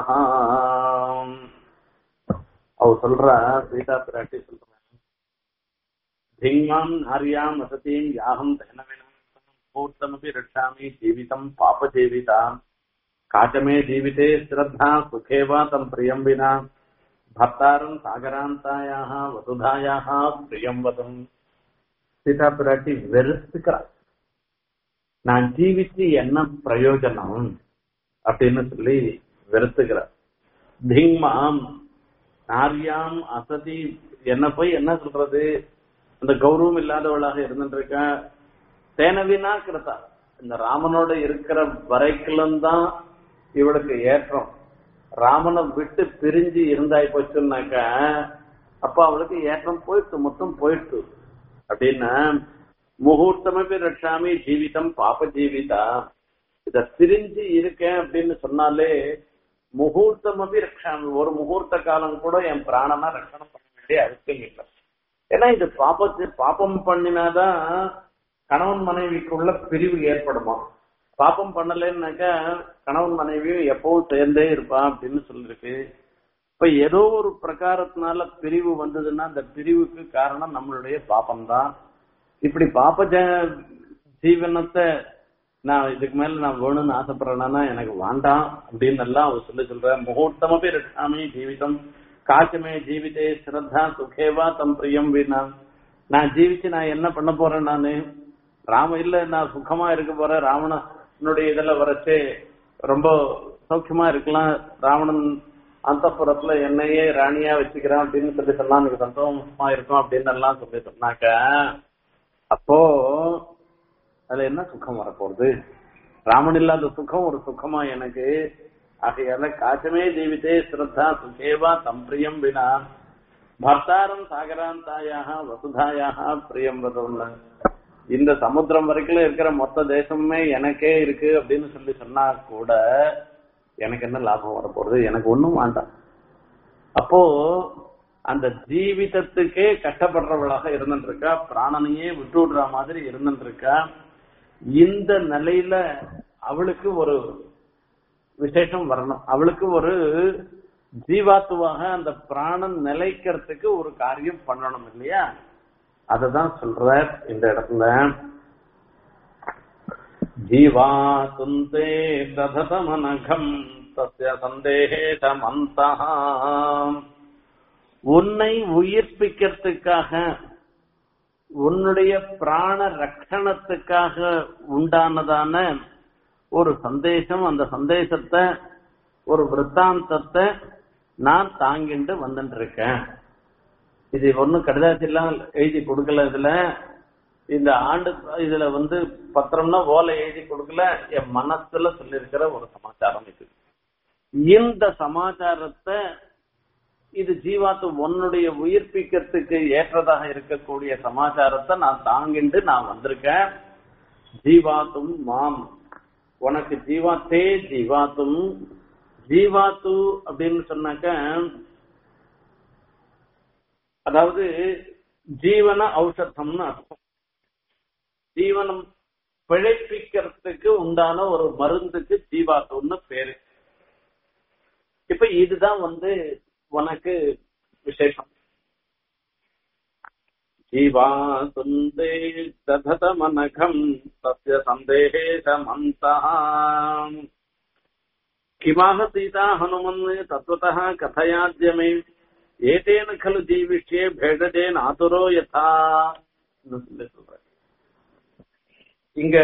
அவ சொல்ற சீதா பிராட்டி சொல்ற धिङ्माम् नार्याम् असतीम् याहम् धनविनम् मुहूर्तमपि रक्षामि जीवितम् पापजीविताम् काचमे जीविते श्रद्धा सुखे वा तम् प्रियम् विना भर्तारम् सागरान्तायाः वसुधायाः प्रियम् वदम् சீதா பிராட்டி வெறுத்துக்கிறார் நான் ஜீவிச்சு என்ன பிரயோஜனம் அப்படின்னு சொல்லி வெறுத்துக்கிறார் திங்மாம் நாரியாம் அசதி என்ன போய் என்ன சொல்றது அந்த கௌரவம் இல்லாதவளாக இருந்துருக்கா தேனவினா கிருத்தா இந்த ராமனோட இருக்கிற வரைக்கும் தான் இவளுக்கு ஏற்றம் ராமனை விட்டு பிரிஞ்சு இருந்தாய் போச்சுன்னாக்கா அப்ப அவளுக்கு ஏற்றம் போயிட்டு மொத்தம் போயிட்டு அப்படின்னா முகூர்த்தமே ரட்சாமி ஜீவிதம் பாப்ப ஜீவிதா இத பிரிஞ்சு இருக்கேன் அப்படின்னு சொன்னாலே முகூர்த்தமபி ரட்சாமி ஒரு முகூர்த்த காலம் கூட என் பிராணனா ரட்சணம் பண்ண வேண்டிய அவசியம் இல்லை ஏன்னா இது பாப்பத்து பாப்பம் பண்ணினாதான் கணவன் மனைவிக்குள்ள பிரிவு ஏற்படுமா பாப்பம் பண்ணலைன்னாக்கா கணவன் மனைவியும் எப்பவும் சேர்ந்தே இருப்பான் அப்படின்னு சொல்லிருக்கு இப்ப ஏதோ ஒரு பிரகாரத்தினால பிரிவு வந்ததுன்னா அந்த பிரிவுக்கு காரணம் நம்மளுடைய பாப்பம் தான் இப்படி பாப்ப ஜ- ஜீவனத்தை நான் இதுக்கு மேல நான் வேணும்னு ஆசைப்படுறேன்னா எனக்கு வேண்டாம் அப்படின்னு எல்லாம் அவர் சொல்லி சொல்றேன் முகூர்த்தமபி ரட்சாமி ஜீவிதம் காச்சமே ஜீவிதே ஸ்ரத்தா சுகேவா தம் பிரியம் வீணா நான் ஜீவிச்சு நான் என்ன பண்ண போறேன் நானு ராம இல்ல நான் சுகமா இருக்க போறேன் ராவணனுடைய இதுல வரைச்சு ரொம்ப சௌக்கியமா இருக்கலாம் ராவணன் அந்த புறத்துல என்னையே ராணியா வச்சுக்கிறான் அப்படின்னு சொல்லி சொன்னா எனக்கு சந்தோஷமா இருக்கும் அப்படின்னு எல்லாம் சொல்லி சொன்னாக்க அப்போ அதுல என்ன சுகம் வரப்போகுது ராமன் இல்லாத சுகம் ஒரு சுகமா எனக்கு ஆகையால காச்சமே ஜீவிதே ஸ்ரத்தா சுகேவா தம் பிரியம் வினா பர்த்தாரம் சாகராந்தாயாக வசுதாயாக பிரியம் வதம்ல இந்த சமுத்திரம் வரைக்கும் இருக்கிற மொத்த தேசமே எனக்கே இருக்கு அப்படின்னு சொல்லி சொன்னா கூட எனக்கு என்ன லாபம் வரப்போறது எனக்கு ஒண்ணும் வேண்டாம் அப்போ அந்த ஜீவிதத்துக்கே கஷ்டப்படுறவளாக இருந்துட்டு இருக்கா பிராணனையே விட்டு விடுற மாதிரி இருந்துட்டு இருக்கா இந்த நிலையில அவளுக்கு ஒரு விசேஷம் வரணும் அவளுக்கு ஒரு ஜீவாத்துவாக அந்த பிராணன் நிலைக்கிறதுக்கு ஒரு காரியம் பண்ணணும் இல்லையா அததான் சொல்ற இந்த இடத்துல ஜீவா சுந்தே தததமனகம் தஸ்ய சந்தேகமந்தா உன்னை உயிர்ப்பிக்கிறதுக்காக உன்னுடைய பிராண ரட்சணத்துக்காக உண்டானதான ஒரு சந்தேசம் அந்த சந்தேசத்தை ஒரு விற்த்தாந்தத்தை நான் தாங்கிட்டு வந்துட்டு இருக்கேன் இது ஒன்னும் கடிதாச்செல்லாம் எழுதி கொடுக்கல இதுல இந்த ஆண்டு இதுல வந்து பத்திரம்னா ஓலை எழுதி கொடுக்கல என் மனசுல சொல்லியிருக்கிற ஒரு சமாச்சாரம் இது இந்த சமாச்சாரத்தை இது ஜீவாத்து உன்னுடைய உயிர்ப்பிக்கிறதுக்கு ஏற்றதாக இருக்கக்கூடிய சமாச்சாரத்தை நான் தாங்கிண்டு நான் வந்திருக்கேன் ஜீவாத்தும் மாம் உனக்கு ஜீவாத்தே ஜீவாத்தும் ஜீவாத்து அப்படின்னு சொன்னாக்க அதாவது ஜீவன ஔஷதம்னு அர்த்தம் ஜீவனம் பிழைப்பிக்கிறதுக்கு உண்டான ஒரு மருந்துக்கு ஜீவாத்துன்னு பேரு இப்ப இதுதான் வந்து உனக்கு விசேஷம் ஜீவா சுந்தே தததமனகம் தஸ்ய சந்தேகமந்தா கிமாக சீதா ஹனுமன் தத்துவத்தः கथयाद्य मे ஏதேன खलु ஜீவிஷ்யே பேடதேன் ஆதுரோ யதா சொல்ற இங்க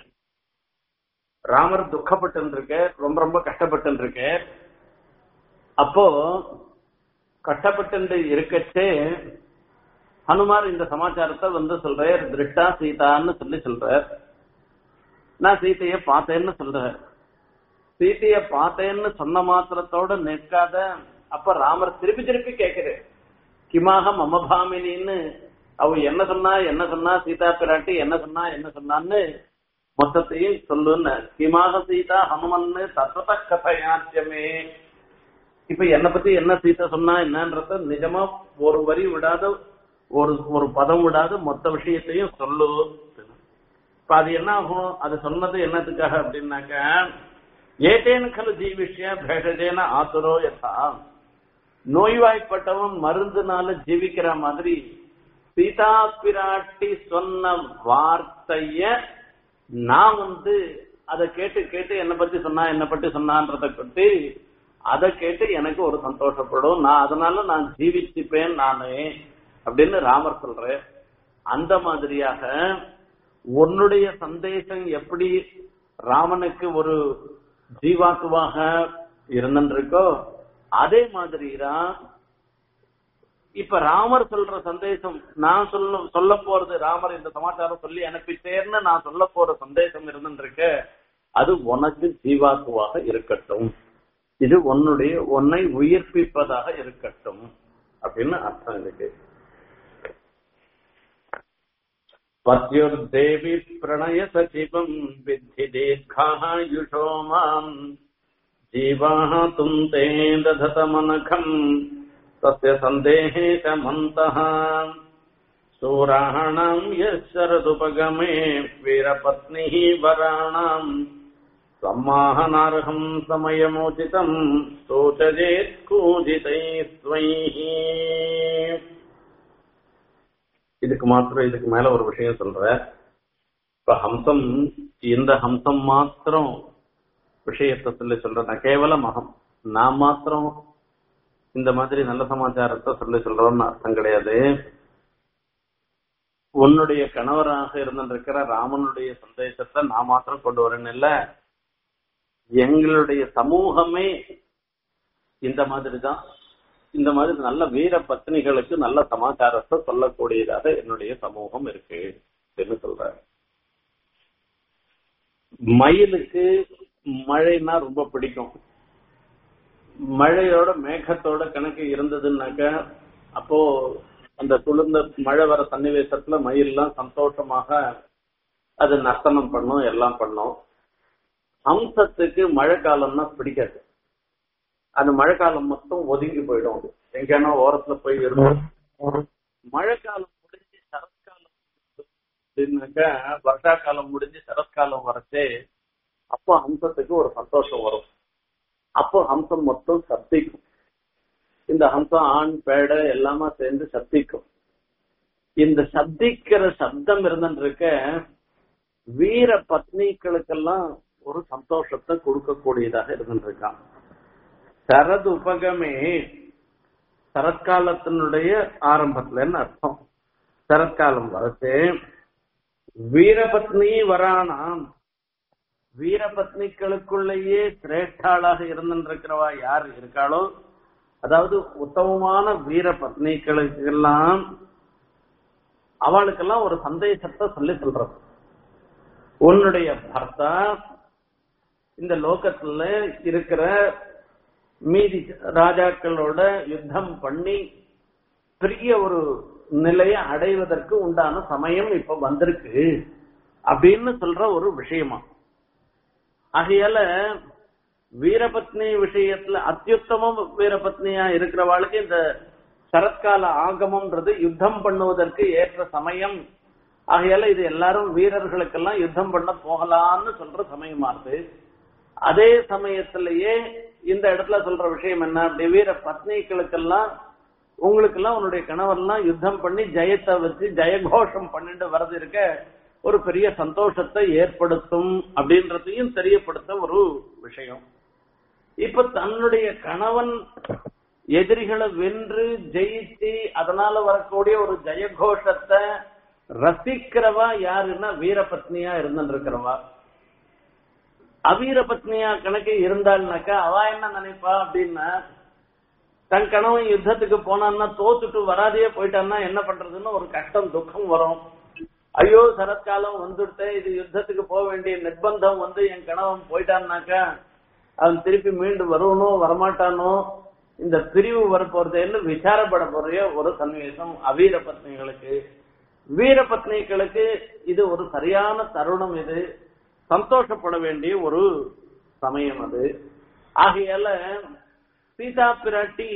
ராமர் துக்கப்பட்டு இருக்க ரொம்ப ரொம்ப கஷ்டப்பட்டு இருக்க அப்போ கஷ்டப்பட்டு இருக்கச்சே ஹனுமார் இந்த சமாச்சாரத்தை வந்து சொல்றார் திருஷ்டா சீதான்னு சொல்லி சொல்றார் நான் சீதைய பார்த்தேன்னு சொல்றேன் சீதைய பார்த்தேன்னு சொன்ன மாத்திரத்தோட நிற்காத அப்ப ராமர் திருப்பி திருப்பி கேக்குறாரு கிமாக மமபாமினின்னு அவ என்ன சொன்னா என்ன சொன்னா சீதா பிராட்டி என்ன சொன்னா என்ன சொன்னான்னு மொத்தத்தையும் சொல்லுன்னு கிமாக சீதா ஹனுமன்னு தத்துவ கதையாத்தியமே இப்ப என்ன பத்தி என்ன சீதா சொன்னா என்னன்றத நிஜமா ஒரு வரி விடாத ஒரு ஒரு பதம் விடாத மொத்த விஷயத்தையும் சொல்லு இப்ப அது என்ன ஆகும் அது சொன்னது என்னத்துக்காக அப்படின்னாக்க ஏதேன கலு ஜீவிஷ்ய பேஷதேன ஆத்துரோ யதா நோய்வாய்ப்பட்டவன் மருந்துனால ஜீவிக்கிற மாதிரி சீதா பிராட்டி சொன்ன வார்த்தைய நான் வந்து அதை கேட்டு கேட்டு என்னை பத்தி சொன்னா என்னை பத்தி சொன்னான்றத பத்தி அதை கேட்டு எனக்கு ஒரு சந்தோஷப்படும் நான் அதனால நான் ஜீவிச்சுப்பேன் நானு அப்படின்னு ராமர் சொல்றேன் அந்த மாதிரியாக உன்னுடைய சந்தேசம் எப்படி ராமனுக்கு ஒரு ஜீவாத்துவாக இருந்திருக்கோ அதே மாதிரிதான் இப்ப ராமர் சொல்ற சந்தேசம் நான் சொல்ல சொல்ல போறது ராமர் இந்த சமாச்சாரம் சொல்லி அனுப்பிட்டேன்னு நான் சொல்ல போற சந்தேசம் இருந்துருக்கு அது உனக்கு ஜீவாத்துவாக இருக்கட்டும் இது உன்னுடைய உன்னை உயிர்ப்பிப்பதாக இருக்கட்டும் அப்படின்னு அர்த்தம் இருக்கு பத்யுர்தேவி பிரணய சச்சிவம் வித்தி தீர்காயுஷோ மாம் ஜீவாஹதும் தே தததமனகம் तस्य सन्देहे च मन्तः शूराणाम् यः शरदुपगमे वीरपत्निः वराणाम् सम्माहनार्हम् समयमोचितम् शोचजेत् कूजितैः स्वैः இதுக்கு மாத்திரம் இதுக்கு மேல ஒரு விஷயம் சொல்ற இப்ப ஹம்சம் இந்த ஹம்சம் மாத்திரம் விஷயத்தை சொல்லி சொல்றேன் கேவலம் அகம் நான் மாத்திரம் இந்த மாதிரி நல்ல சமாச்சாரத்தை சொல்லி சொல்றோம்னு அர்த்தம் கிடையாது உன்னுடைய கணவராக இருந்திருக்கிற ராமனுடைய சந்தேசத்தை நான் மாத்திரம் கொண்டு வரேன்னு இல்ல எங்களுடைய சமூகமே இந்த மாதிரி தான் இந்த மாதிரி நல்ல வீர பத்னிகளுக்கு நல்ல சமாச்சாரத்தை சொல்லக்கூடியதாக என்னுடைய சமூகம் இருக்கு என்று சொல்ற மயிலுக்கு மழைன்னா ரொம்ப பிடிக்கும் மழையோட மேகத்தோட கணக்கு இருந்ததுன்னாக்க அப்போ அந்த குளிர்ந்த மழை வர சன்னிவேசத்துல மயில்லாம் சந்தோஷமாக அது நர்த்தனம் பண்ணும் எல்லாம் பண்ணும் ஹம்சத்துக்கு மழை காலம்னா பிடிக்காது அந்த மழை காலம் மொத்தம் ஒதுங்கி போயிடும் அது எங்கன்னா ஓரத்துல போய் இருக்கும் மழை காலம் முடிஞ்சு சரத்காலம் அப்படின்னாக்கா வருஷா காலம் முடிஞ்சு சரத்காலம் வரச்சே அப்போ ஹம்சத்துக்கு ஒரு சந்தோஷம் வரும் அப்போ ஹம்சம் மொத்தம் சப்திக்கும் இந்த ஹம்சம் ஆண் பேடை எல்லாமே சேர்ந்து சப்திக்கும் இந்த சப்திக்கிற சப்தம் இருந்துருக்க வீர பத்னிகளுக்கெல்லாம் ஒரு சந்தோஷத்தை கொடுக்கக்கூடியதாக இருந்துருக்கான் சரத் உபகமே சரத்காலத்தினுடைய ஆரம்பத்துலன்னு அர்த்தம் சரத்காலம் வரச்சு வீரபத்னி வரானாம் வீரபத்னிகளுக்குள்ளேயே சிரேஷ்டாளாக இருந்திருக்கிறவா யார் இருக்காளோ அதாவது உத்தமமான வீர பத்னிகளுக்கெல்லாம் அவளுக்கெல்லாம் ஒரு சந்தேசத்தை சொல்லி சொல்றது உன்னுடைய பர்த்தா இந்த லோகத்துல இருக்கிற மீதி ராஜாக்களோட யுத்தம் பண்ணி பெரிய ஒரு நிலையை அடைவதற்கு உண்டான சமயம் இப்ப வந்திருக்கு அப்படின்னு சொல்ற ஒரு விஷயமா ஆகையால வீரபத்னி விஷயத்துல அத்தியுத்தமம் வீரபத்னியா இருக்கிறவாளுக்கு இந்த சரத்கால ஆகமம்ன்றது யுத்தம் பண்ணுவதற்கு ஏற்ற சமயம் ஆகையால இது எல்லாரும் வீரர்களுக்கெல்லாம் யுத்தம் பண்ண போகலான்னு சொல்ற சமயமா இருக்கு அதே சமயத்திலேயே இந்த இடத்துல சொல்ற விஷயம் என்ன அப்படி வீர பத்னிகளுக்கெல்லாம் உங்களுக்கு எல்லாம் உன்னுடைய கணவர்லாம் யுத்தம் பண்ணி ஜெயத்தை வச்சு ஜெயகோஷம் பண்ணிட்டு வரது இருக்க ஒரு பெரிய சந்தோஷத்தை ஏற்படுத்தும் அப்படின்றதையும் தெரியப்படுத்த ஒரு விஷயம் இப்ப தன்னுடைய கணவன் எதிரிகளை வென்று ஜெயிச்சு அதனால வரக்கூடிய ஒரு ஜெயகோஷத்தை ரசிக்கிறவா யாருன்னா வீரபத்னியா இருந்துருக்கிறவா அவீர பத்னியா கணக்கு இருந்தாள்னாக்கா அவ என்ன நினைப்பா அப்படின்னா தன் கணவன் யுத்தத்துக்கு போனான்னா தோத்துட்டு வராதையே போயிட்டான்னா என்ன பண்றதுன்னு ஒரு கஷ்டம் துக்கம் வரும் ஐயோ சரத்காலம் வந்துட்டு இது யுத்தத்துக்கு போக வேண்டிய நிர்பந்தம் வந்து என் கணவன் போயிட்டான்னாக்கா அவன் திருப்பி மீண்டும் வருவனோ வரமாட்டானோ இந்த பிரிவு வரப்போறதுன்னு விசாரப்பட போறிய ஒரு சன்னிவேசம் அவீர பத்னிகளுக்கு வீர பத்னிகளுக்கு இது ஒரு சரியான தருணம் இது சந்தோஷப்பட வேண்டிய ஒரு சமயம் அது ஆகையால சீதா பிராட்டி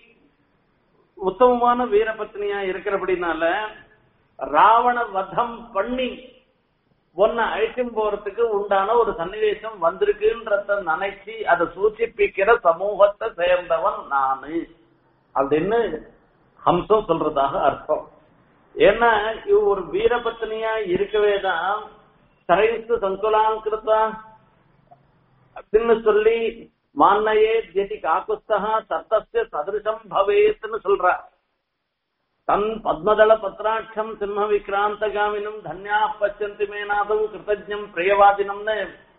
உத்தமமான வீரபத்னியா இருக்கிறபடினால ராவண வதம் பண்ணி ஒன்ன அழைக்கும் போறதுக்கு உண்டான ஒரு சன்னிவேசம் வந்திருக்குன்றத நினைச்சு அதை சூச்சிப்பிக்கிற சமூகத்தை சேர்ந்தவன் நானு அப்படின்னு ஹம்சம் சொல்றதாக அர்த்தம் ஏன்னா இவ ஒரு வீரபத்னியா இருக்கவே தான் சரைஸ்து சங்குலாங்கிருத்தா அப்படின்னு சொல்லி மான்னையே ஜெதி காக்குஸ்தகா தத்தஸ்ய சதிருஷம் பவேத்னு சொல்ற தன் பத்மதள பத்ராட்சம் சிம்ம விக்ராந்தகாமினும் தன்யா பச்சந்தி மேனாதம் கிருத்தஜம் பிரியவாதினம்னு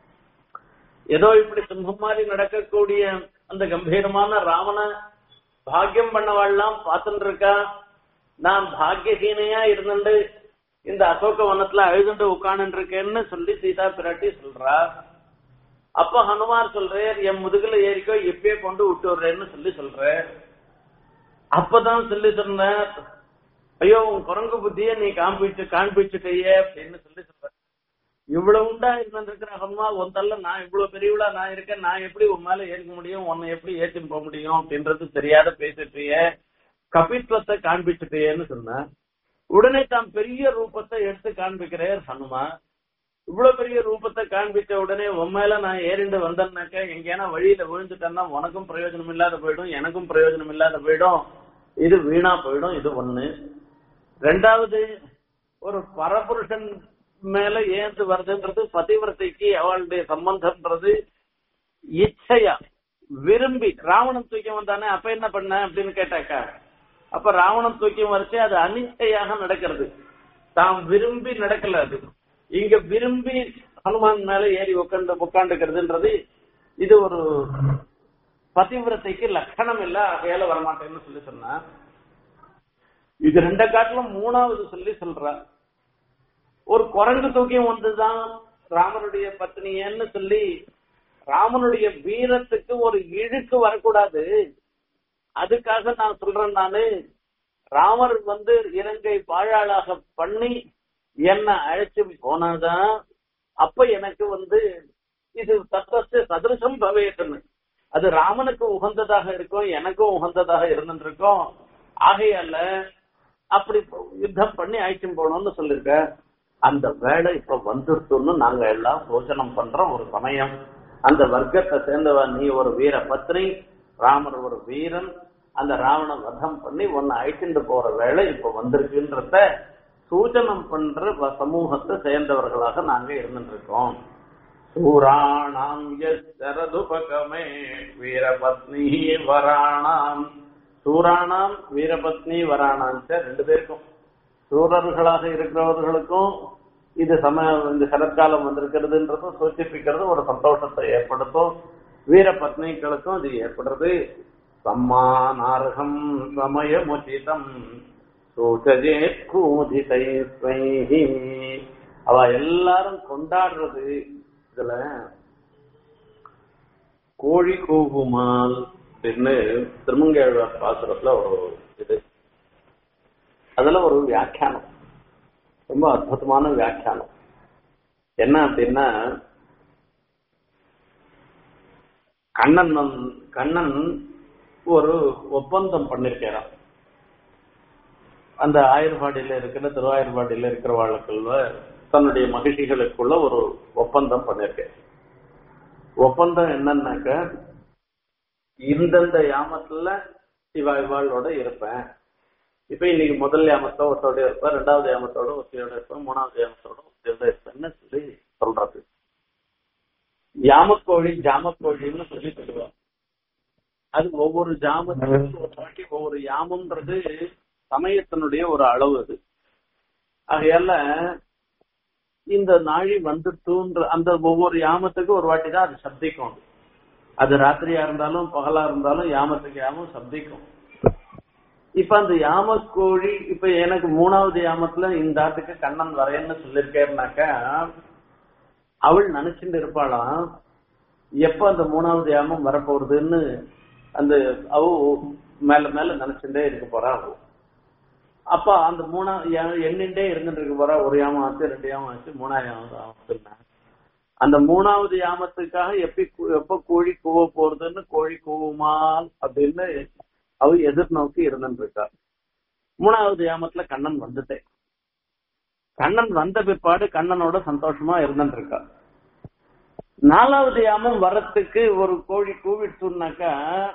ஏதோ இப்படி சிம்மம் மாதிரி நடக்கக்கூடிய அந்த கம்பீரமான ராவண பாக்கியம் பண்ணவாள்லாம் பார்த்துட்டு இருக்கா நான் பாக்கியஹீனையா இருந்துட்டு இந்த அசோக வனத்துல அழுதுண்டு உட்கார்ந்து இருக்கேன்னு சொல்லி சீதா பிராட்டி சொல்றா அப்ப ஹனுமார் சொல்றார் என் முதுகுல ஏறிக்கோ இப்பயே கொண்டு விட்டு விடுறேன்னு சொல்லி சொல்றேன் அப்பதான் சொல்லி சொன்னேன் ஐயோ உன் குரங்கு புத்திய நீ காண்பிச்சு காண்பிச்சுட்டையே அப்படின்னு சொல்லி சொல்ற இவ்வளவு உண்டா இருந்திருக்கிற ஹனுமா உன் தள்ள நான் இவ்வளவு பெரியவளா நான் இருக்கேன் நான் எப்படி உன் மேல ஏற்க முடியும் உன்னை எப்படி ஏற்றின்னு போக முடியும் அப்படின்றது தெரியாத பேசிட்டியே கபித்வத்தை காண்பிச்சுட்டேன்னு சொன்னேன் உடனே தான் பெரிய ரூபத்தை எடுத்து காண்பிக்கிறார் ஹனுமா இவ்வளவு பெரிய ரூபத்தை காண்பிச்ச உடனே உன் மேல நான் ஏறிண்டு வந்தேன்னாக்க எங்கேனா வழியில விழுந்துட்டேன்னா உனக்கும் பிரயோஜனம் இல்லாத போயிடும் எனக்கும் பிரயோஜனம் இல்லாத போயிடும் இது வீணா போயிடும் இது ஒண்ணு ரெண்டாவது ஒரு பரபுருஷன் மேல ஏந்து வருதுன்றது பதிவிரத்தைக்கு அவளுடைய சம்பந்தம்ன்றது இச்சையா விரும்பி ராவணன் தூக்கி வந்தானே அப்ப என்ன பண்ண அப்படின்னு கேட்டாக்கா அப்ப ராவணன் தூக்கி வரைச்சு அது அனிச்சையாக நடக்கிறது தாம் விரும்பி நடக்கல அது இங்க விரும்பி ஹனுமான் மேல ஏறி உட்காந்து உட்காந்துக்கிறதுன்றது இது ஒரு பதிவிரத்தைக்கு லட்சணம் இல்ல ஆகையால வரமாட்டேன்னு சொல்லி சொன்னா இது ரெண்ட காட்டிலும் மூணாவது சொல்லி சொல்ற ஒரு குரங்கு தூக்கி வந்துதான் ராமனுடைய பத்னியன்னு சொல்லி ராமனுடைய வீரத்துக்கு ஒரு இழுக்கு வரக்கூடாது அதுக்காக நான் சொல்றேன் நானு ராமர் வந்து இலங்கை பாழாளாக பண்ணி என்ன அழைச்சு போனாதான் அப்ப எனக்கு வந்து இது தத்தஸ்து சதுரசம் பவேட்டுன்னு அது ராமனுக்கு உகந்ததாக இருக்கும் எனக்கும் உகந்ததாக இருந்துருக்கும் ஆகையால அப்படி யுத்தம் பண்ணி அழைச்சும் போகணும்னு சொல்லிருக்க அந்த வேலை இப்ப வந்துருத்துன்னு நாங்க எல்லாம் யோசனம் பண்றோம் ஒரு சமயம் அந்த வர்க்கத்தை சேர்ந்தவன் நீ ஒரு வீர பத்னி ராமர் ஒரு வீரன் அந்த ராவண வதம் பண்ணி உன்னை அழைச்சிட்டு போற வேலை இப்ப வந்திருக்குன்றத சூச்சனம் பண்ற வ- சமூகத்தை சேர்ந்தவர்களாக நாங்க இருந்துட்டு இருக்கோம் சூராணாம் யரதுபகமே வீரபத்னி வராணாம் சூராணாம் வீரபத்னி வராணாம் ரெண்டு பேருக்கும் சூரர்களாக இருக்கிறவர்களுக்கும் இது சம இந்த சரத்காலம் வந்திருக்கிறதுன்றதும் சூச்சிப்பிக்கிறது ஒரு சந்தோஷத்தை ஏற்படுத்தும் வீர பத்னிகளுக்கும் இது ஏற்படுறது சம்மானார்கம் சமயமுச்சிதம் சூச்சஜே கூதிதை ஸ்வைஹி. அவ எல்லாரும் கொண்டாடுறது இதுல கோழி கூகுமால் அப்படின்னு திருமங்கேழ்வார் பாசுரத்துல ஒரு இது அதுல ஒரு வியாக்கியானம் ரொம்ப அற்புதமான வியாக்கியானம் என்ன அப்படின்னா கண்ணன் வந்து- கண்ணன் ஒரு ஒப்பந்தம் பண்ணிருக்கிறான் அந்த ஆயர்பாடியில இருக்கிற திருவாயர்பாடியில இருக்கிறவாளுக்குள்ள தன்னுடைய மகிழ்ச்சிகளுக்குள்ள ஒரு ஒப்பந்தம் பண்ணிருக்கேன் ஒப்பந்தம் என்னன்னாக்க இந்தந்த யாமத்துல இவா இவாளோட இருப்பேன் இப்ப இன்னைக்கு முதல் யாமத்தோ ஒருத்தோட இருப்பேன் ரெண்டாவது யாமத்தோட ஒருத்தையோட இருப்பேன் மூணாவது யாமத்தோட ஒருத்தையோட இருப்பேன்னு சொல்லி சொல்றது யாமக்கோழி ஜாமக்கோழின்னு சொல்லி சொல்லுவாங்க அது ஒவ்வொரு ஜாமத்துக்கும் ஒரு வாட்டி ஒவ்வொரு யாமம்ன்றது சமயத்தினுடைய ஒரு அளவு அது ஆகையால இந்த நாழி வந்துட்டுன்ற அந்த ஒவ்வொரு யாமத்துக்கு ஒரு வாட்டி தான் அது சப்திக்கும் அது ராத்திரியா இருந்தாலும் பகலா இருந்தாலும் யாமத்துக்கு யாமம் சப்திக்கும் இப்ப அந்த யாம கோழி இப்ப எனக்கு மூணாவது யாமத்துல இந்த ஆட்டுக்கு கண்ணன் வரேன்னு சொல்லிருக்கேன்னாக்கா அவள் நினைச்சுட்டு இருப்பாளாம் எப்ப அந்த மூணாவது யாமம் வரப்போறதுன்னு அந்த அவ மேல மேல நினைச்சுட்டே இருக்க போறா அவ அப்ப அந்த மூணா யா- எண்ணிண்டே இருந்துட்டு இருக்க போறா ஒரு யாமம் ஆச்சு ரெண்டு யாமம் ஆச்சு மூணாவது ஆமத்துனா அந்த மூணாவது யாமத்துக்காக எப்ப கு- எப்ப கோழி கூவ போறதுன்னு கோழி கூவுமால் அப்படின்னு அவ எதிர்நோக்கி இருந்துட்டு இருக்கா மூணாவது யாமத்துல கண்ணன் வந்துட்டேன் கண்ணன் வந்த பிற்பாடு கண்ணனோட சந்தோஷமா இருந்துட்டு இருக்கா நாலாவது யாமம் வரத்துக்கு ஒரு கோழி கூவிடுச்சுனாக்கா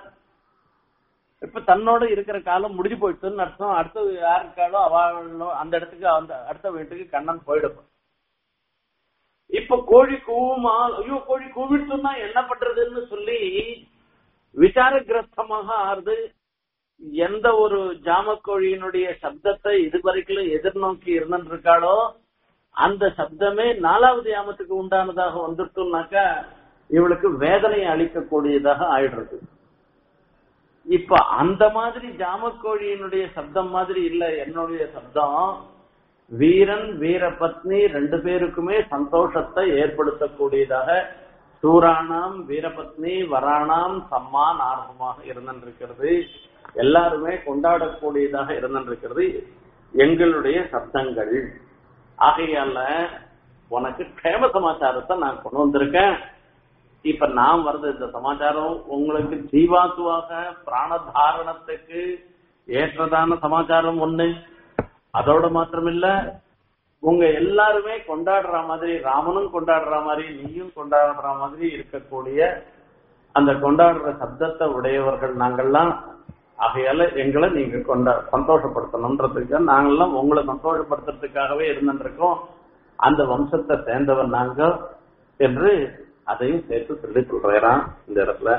இப்ப தன்னோட இருக்கிற காலம் முடிஞ்சு போயிடுச்சுன்னு அர்த்தம் அடுத்தது யாருக்காலோ அவளோ அந்த இடத்துக்கு அந்த அடுத்த வீட்டுக்கு கண்ணன் போயிடும் இப்ப கோழி கூவுமா ஐயோ கோழி கூவிடுச்சுன்னா என்ன பண்றதுன்னு சொல்லி விசாரகிரஸ்தமாக ஆறுது எந்த ஒரு ஜாமக்கோழியினுடைய சப்தத்தை இதுவரைக்கும் எதிர்நோக்கி இருந்துட்டு இருக்காளோ அந்த சப்தமே நாலாவது யாமத்துக்கு உண்டானதாக வந்துட்டோம்னாக்கா இவளுக்கு வேதனை அளிக்கக்கூடியதாக ஆயிடுறது இப்ப அந்த மாதிரி ஜாமக்கோழியினுடைய சப்தம் மாதிரி இல்ல என்னுடைய சப்தம் வீரன் வீரபத்னி ரெண்டு பேருக்குமே சந்தோஷத்தை ஏற்படுத்தக்கூடியதாக சூரானாம் வீரபத்னி வரானாம் சம்மான் ஆர்வமாக இருந்திருக்கிறது எல்லாருமே கொண்டாடக்கூடியதாக இருந்திருக்கிறது எங்களுடைய சப்தங்கள் ஆகையால உனக்கு க்ஷேம சமாச்சாரத்தை நான் கொண்டு வந்திருக்கேன் இப்ப நான் வருது இந்த சமாச்சாரம் உங்களுக்கு ஜீவாத்துவாக பிராணதாரணத்துக்கு ஏற்றதான சமாச்சாரம் ஒண்ணு அதோட மாத்திரமில்ல உங்க எல்லாருமே கொண்டாடுற மாதிரி ராமனும் கொண்டாடுற மாதிரி நீயும் கொண்டாடுற மாதிரி இருக்கக்கூடிய அந்த கொண்டாடுற சப்தத்தை உடையவர்கள் நாங்கள்லாம் ஆகையால எங்களை நீங்க கொண்டா சந்தோஷப்படுத்தணுன்றதுக்கு நாங்கெல்லாம் உங்களை சந்தோஷப்படுத்துறதுக்காகவே இருந்துருக்கோம் அந்த வம்சத்தை சேர்ந்தவர் நாங்க என்று அதையும் சேர்த்து சொல்லி சொல்றான் இந்த இடத்துல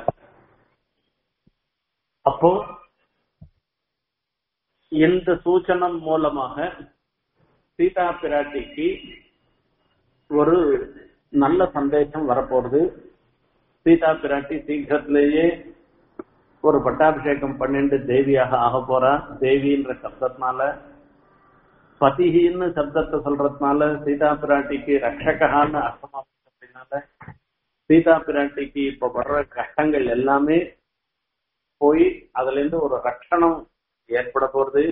அப்போ இந்த சூச்சனம் மூலமாக சீதா பிராட்டிக்கு ஒரு நல்ல சந்தேசம் வரப்போறது சீதா பிராட்டி சீக்கிரத்திலேயே ஒரு பட்டாபிஷேகம் பண்ணிட்டு தேவியாக ஆக போறா தேவின்ற சப்தத்தினால பதிகின்னு சப்தத்தை சொல்றதுனால சீதா பிராட்டிக்கு ரக்ஷகான்னு அர்த்தமா அப்படின்னால சீதா பிராட்டிக்கு இப்ப வர்ற கஷ்டங்கள் எல்லாமே போய் அதுல இருந்து ஒரு ரட்சணம் ஏற்பட போறது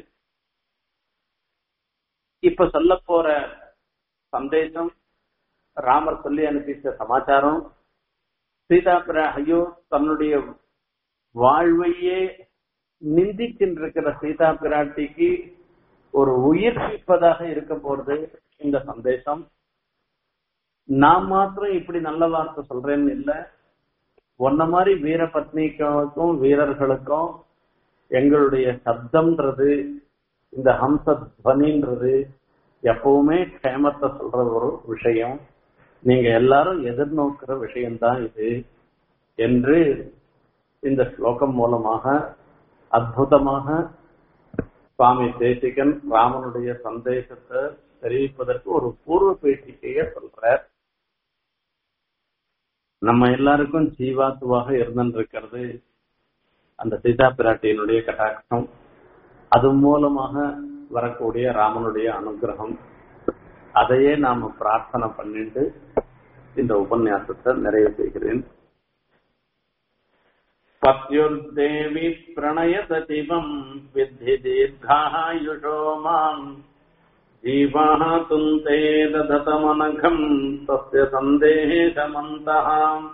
இப்ப சொல்ல போற சந்தேசம் ராமர் சொல்லி அனுப்பிச்ச சமாச்சாரம் சீதா பிர ஐயோ தன்னுடைய வாழ்வையே நிந்திக்கின்றிருக்கிற சீதா பிராட்டிக்கு ஒரு உயிர்ப்பிப்பதாக இருக்க போறது இந்த சந்தேசம் நான் மாத்திரம் இப்படி நல்ல வார்த்தை சொல்றேன்னு இல்ல ஒன்ன மாதிரி வீர பத்னிக்கும் வீரர்களுக்கும் எங்களுடைய சப்தம்ன்றது இந்த ஹம்ச துவனின்றது எப்பவுமே க்ஷேமத்தை சொல்ற ஒரு விஷயம் நீங்க எல்லாரும் எதிர்நோக்கிற விஷயம்தான் இது என்று இந்த ஸ்லோகம் மூலமாக அற்புதமாக சுவாமி தேசிகன் ராமனுடைய சந்தேசத்தை தெரிவிப்பதற்கு ஒரு பூர்வ பேட்டிக்கைய சொல்றார் நம்ம எல்லாருக்கும் ஜீவாத்துவாக இருந்திருக்கிறது அந்த சீதா பிராட்டியினுடைய கட்டாட்சம் அது மூலமாக வரக்கூடிய ராமனுடைய அனுகிரகம் அதையே நாம பிரார்த்தனை பண்ணிட்டு இந்த உபன்யாசத்தை நிறைவு செய்கிறேன் पत्युर्देवि प्रणयसचिवम् विद्धि दीर्घायुषो माम् जीवाः तुन्ते दधतमनघम् तस्य सन्देशमन्तः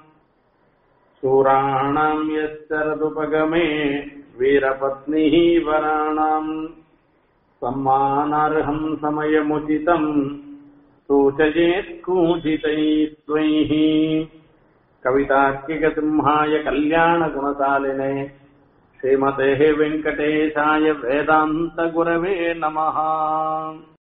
शूराणाम् यश्चरदुपगमे वीरपत्निः वराणाम् सम्मानार्हम् समयमुचितम् सूचयेत् कूजितैः त्वैः कवितार्किकसिंहाय कल्याणगुणशालिने श्रीमतेः वेङ्कटेशाय वेदान्तगुरवे नमः